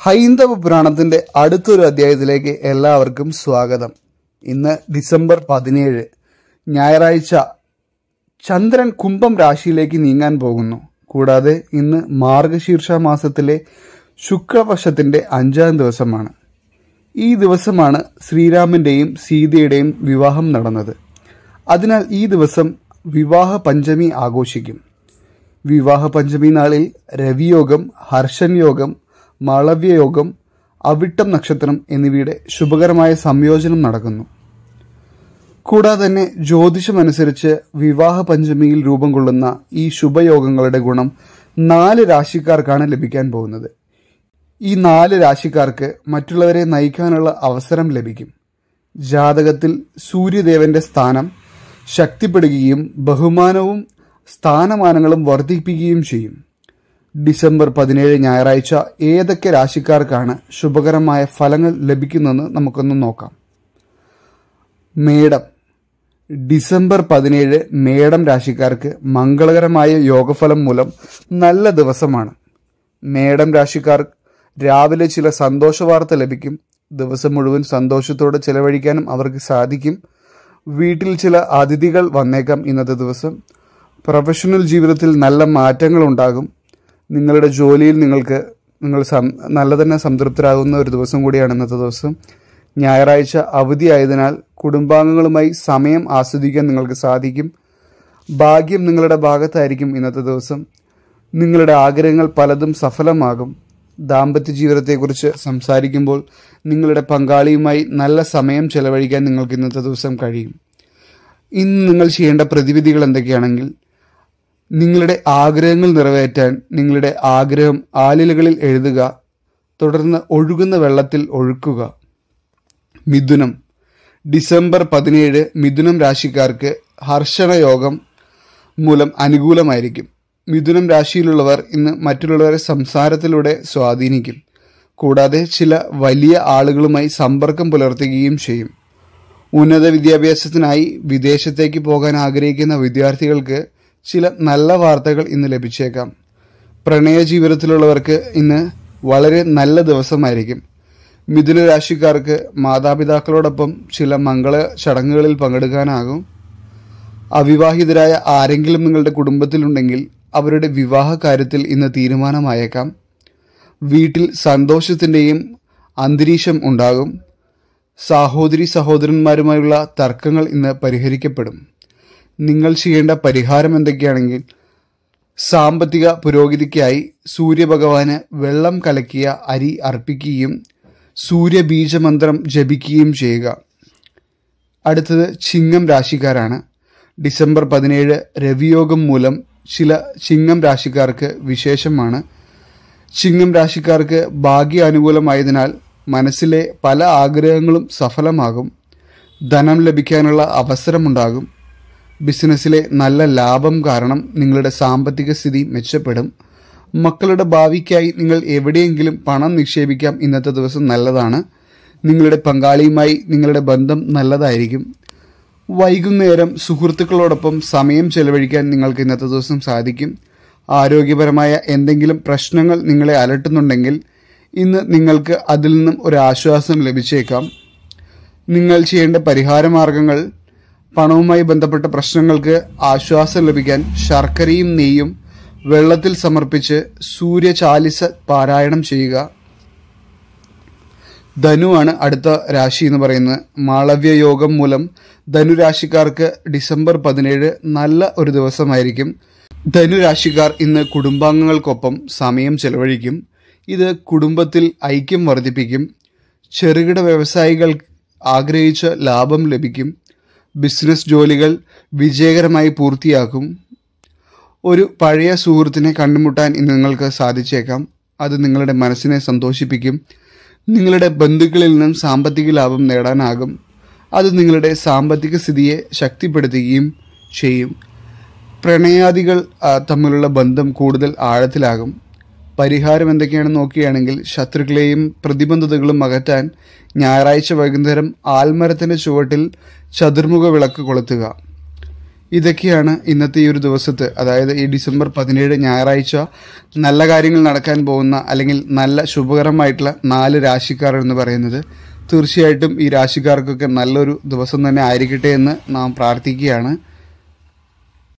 ഹൈന്ദവ പുരാണത്തിന്റെ അടുത്തൊരു അധ്യായത്തിലേക്ക് എല്ലാവർക്കും സ്വാഗതം ഇന്ന് ഡിസംബർ പതിനേഴ് ഞായറാഴ്ച ചന്ദ്രൻ കുംഭം രാശിയിലേക്ക് നീങ്ങാൻ പോകുന്നു കൂടാതെ ഇന്ന് മാർഗശീർഷ മാസത്തിലെ ശുക്ലപക്ഷത്തിന്റെ അഞ്ചാം ദിവസമാണ് ഈ ദിവസമാണ് ശ്രീരാമന്റെയും സീതയുടെയും വിവാഹം നടന്നത് അതിനാൽ ഈ ദിവസം വിവാഹ പഞ്ചമി ആഘോഷിക്കും വിവാഹ പഞ്ചമി നാളിൽ രവിയോഗം ഹർഷൻ യോഗം മാളവ്യയോഗം അവിട്ടം നക്ഷത്രം എന്നിവയുടെ ശുഭകരമായ സംയോജനം നടക്കുന്നു കൂടാതെ തന്നെ ജ്യോതിഷമനുസരിച്ച് വിവാഹ പഞ്ചമിയിൽ രൂപം കൊള്ളുന്ന ഈ ശുഭയോഗങ്ങളുടെ ഗുണം നാല് രാശിക്കാർക്കാണ് ലഭിക്കാൻ പോകുന്നത് ഈ നാല് രാശിക്കാർക്ക് മറ്റുള്ളവരെ നയിക്കാനുള്ള അവസരം ലഭിക്കും ജാതകത്തിൽ സൂര്യദേവന്റെ സ്ഥാനം ശക്തിപ്പെടുകയും ബഹുമാനവും സ്ഥാനമാനങ്ങളും വർദ്ധിപ്പിക്കുകയും ചെയ്യും ഡിസംബർ പതിനേഴ് ഞായറാഴ്ച ഏതൊക്കെ രാശിക്കാർക്കാണ് ശുഭകരമായ ഫലങ്ങൾ ലഭിക്കുന്നതെന്ന് നമുക്കൊന്ന് നോക്കാം മേടം ഡിസംബർ പതിനേഴ് മേടം രാശിക്കാർക്ക് മംഗളകരമായ യോഗഫലം മൂലം നല്ല ദിവസമാണ് മേടം രാശിക്കാർ രാവിലെ ചില സന്തോഷ വാർത്ത ലഭിക്കും ദിവസം മുഴുവൻ സന്തോഷത്തോടെ ചെലവഴിക്കാനും അവർക്ക് സാധിക്കും വീട്ടിൽ ചില അതിഥികൾ വന്നേക്കാം ഇന്നത്തെ ദിവസം പ്രൊഫഷണൽ ജീവിതത്തിൽ നല്ല മാറ്റങ്ങൾ ഉണ്ടാകും നിങ്ങളുടെ ജോലിയിൽ നിങ്ങൾക്ക് നിങ്ങൾ സം നല്ല തന്നെ സംതൃപ്തരാകുന്ന ഒരു ദിവസം കൂടിയാണ് ഇന്നത്തെ ദിവസം ഞായറാഴ്ച അവധിയായതിനാൽ കുടുംബാംഗങ്ങളുമായി സമയം ആസ്വദിക്കാൻ നിങ്ങൾക്ക് സാധിക്കും ഭാഗ്യം നിങ്ങളുടെ ഭാഗത്തായിരിക്കും ഇന്നത്തെ ദിവസം നിങ്ങളുടെ ആഗ്രഹങ്ങൾ പലതും സഫലമാകും ദാമ്പത്യ ജീവിതത്തെക്കുറിച്ച് സംസാരിക്കുമ്പോൾ നിങ്ങളുടെ പങ്കാളിയുമായി നല്ല സമയം ചെലവഴിക്കാൻ നിങ്ങൾക്ക് ഇന്നത്തെ ദിവസം കഴിയും ഇന്ന് നിങ്ങൾ ചെയ്യേണ്ട പ്രതിവിധികൾ എന്തൊക്കെയാണെങ്കിൽ നിങ്ങളുടെ ആഗ്രഹങ്ങൾ നിറവേറ്റാൻ നിങ്ങളുടെ ആഗ്രഹം ആലിലകളിൽ എഴുതുക തുടർന്ന് ഒഴുകുന്ന വെള്ളത്തിൽ ഒഴുക്കുക മിഥുനം ഡിസംബർ പതിനേഴ് മിഥുനം രാശിക്കാർക്ക് ഹർഷണയോഗം മൂലം അനുകൂലമായിരിക്കും മിഥുനം രാശിയിലുള്ളവർ ഇന്ന് മറ്റുള്ളവരെ സംസാരത്തിലൂടെ സ്വാധീനിക്കും കൂടാതെ ചില വലിയ ആളുകളുമായി സമ്പർക്കം പുലർത്തുകയും ചെയ്യും ഉന്നത വിദ്യാഭ്യാസത്തിനായി വിദേശത്തേക്ക് പോകാൻ ആഗ്രഹിക്കുന്ന വിദ്യാർത്ഥികൾക്ക് ചില നല്ല വാർത്തകൾ ഇന്ന് ലഭിച്ചേക്കാം പ്രണയ ജീവിതത്തിലുള്ളവർക്ക് ഇന്ന് വളരെ നല്ല ദിവസമായിരിക്കും മിഥുന രാശിക്കാർക്ക് മാതാപിതാക്കളോടൊപ്പം ചില മംഗള ചടങ്ങുകളിൽ പങ്കെടുക്കാനാകും അവിവാഹിതരായ ആരെങ്കിലും നിങ്ങളുടെ കുടുംബത്തിലുണ്ടെങ്കിൽ അവരുടെ വിവാഹ കാര്യത്തിൽ ഇന്ന് തീരുമാനമായേക്കാം വീട്ടിൽ സന്തോഷത്തിൻ്റെയും അന്തരീക്ഷം ഉണ്ടാകും സഹോദരി സഹോദരന്മാരുമായുള്ള തർക്കങ്ങൾ ഇന്ന് പരിഹരിക്കപ്പെടും നിങ്ങൾ ചെയ്യേണ്ട പരിഹാരം എന്തൊക്കെയാണെങ്കിൽ സാമ്പത്തിക പുരോഗതിക്കായി സൂര്യഭഗവാന് വെള്ളം കലക്കിയ അരി അർപ്പിക്കുകയും സൂര്യബീജമന്ത്രം ജപിക്കുകയും ചെയ്യുക അടുത്തത് ചിങ്ങം രാശിക്കാരാണ് ഡിസംബർ പതിനേഴ് രവിയോഗം മൂലം ചില ചിങ്ങം രാശിക്കാർക്ക് വിശേഷമാണ് ചിങ്ങം രാശിക്കാർക്ക് ഭാഗ്യ അനുകൂലമായതിനാൽ മനസ്സിലെ പല ആഗ്രഹങ്ങളും സഫലമാകും ധനം ലഭിക്കാനുള്ള അവസരമുണ്ടാകും ബിസിനസ്സിലെ നല്ല ലാഭം കാരണം നിങ്ങളുടെ സാമ്പത്തിക സ്ഥിതി മെച്ചപ്പെടും മക്കളുടെ ഭാവിക്കായി നിങ്ങൾ എവിടെയെങ്കിലും പണം നിക്ഷേപിക്കാം ഇന്നത്തെ ദിവസം നല്ലതാണ് നിങ്ങളുടെ പങ്കാളിയുമായി നിങ്ങളുടെ ബന്ധം നല്ലതായിരിക്കും വൈകുന്നേരം സുഹൃത്തുക്കളോടൊപ്പം സമയം ചെലവഴിക്കാൻ നിങ്ങൾക്ക് ഇന്നത്തെ ദിവസം സാധിക്കും ആരോഗ്യപരമായ എന്തെങ്കിലും പ്രശ്നങ്ങൾ നിങ്ങളെ അലട്ടുന്നുണ്ടെങ്കിൽ ഇന്ന് നിങ്ങൾക്ക് അതിൽ നിന്നും ഒരു ആശ്വാസം ലഭിച്ചേക്കാം നിങ്ങൾ ചെയ്യേണ്ട പരിഹാര മാർഗങ്ങൾ പണവുമായി ബന്ധപ്പെട്ട പ്രശ്നങ്ങൾക്ക് ആശ്വാസം ലഭിക്കാൻ ശർക്കരയും നെയ്യും വെള്ളത്തിൽ സമർപ്പിച്ച് സൂര്യചാലിസ പാരായണം ചെയ്യുക ധനുവാണ് അടുത്ത രാശി എന്ന് പറയുന്നത് മാളവ്യ യോഗം മൂലം ധനുരാശിക്കാർക്ക് ഡിസംബർ പതിനേഴ് നല്ല ഒരു ദിവസമായിരിക്കും ധനുരാശിക്കാർ ഇന്ന് കുടുംബാംഗങ്ങൾക്കൊപ്പം സമയം ചെലവഴിക്കും ഇത് കുടുംബത്തിൽ ഐക്യം വർദ്ധിപ്പിക്കും ചെറുകിട വ്യവസായികൾ ആഗ്രഹിച്ച ലാഭം ലഭിക്കും ബിസിനസ് ജോലികൾ വിജയകരമായി പൂർത്തിയാക്കും ഒരു പഴയ സുഹൃത്തിനെ കണ്ടുമുട്ടാൻ ഇന്ന് നിങ്ങൾക്ക് സാധിച്ചേക്കാം അത് നിങ്ങളുടെ മനസ്സിനെ സന്തോഷിപ്പിക്കും നിങ്ങളുടെ ബന്ധുക്കളിൽ നിന്നും സാമ്പത്തിക ലാഭം നേടാനാകും അത് നിങ്ങളുടെ സാമ്പത്തിക സ്ഥിതിയെ ശക്തിപ്പെടുത്തുകയും ചെയ്യും പ്രണയാദികൾ ആ, തമ്മിലുള്ള ബന്ധം കൂടുതൽ ആഴത്തിലാകും പരിഹാരം എന്തൊക്കെയാണെന്ന് നോക്കുകയാണെങ്കിൽ ശത്രുക്കളെയും പ്രതിബന്ധതകളും അകറ്റാൻ ഞായറാഴ്ച വൈകുന്നേരം ആൽമരത്തിന്റെ ചുവട്ടിൽ ചതുർമുഖ വിളക്ക് കൊളുത്തുക ഇതൊക്കെയാണ് ഇന്നത്തെ ഈ ഒരു ദിവസത്ത് അതായത് ഈ ഡിസംബർ പതിനേഴ് ഞായറാഴ്ച നല്ല കാര്യങ്ങൾ നടക്കാൻ പോകുന്ന അല്ലെങ്കിൽ നല്ല ശുഭകരമായിട്ടുള്ള നാല് രാശിക്കാർ എന്ന് പറയുന്നത് തീർച്ചയായിട്ടും ഈ രാശിക്കാർക്കൊക്കെ നല്ലൊരു ദിവസം തന്നെ ആയിരിക്കട്ടെ എന്ന് നാം പ്രാർത്ഥിക്കുകയാണ്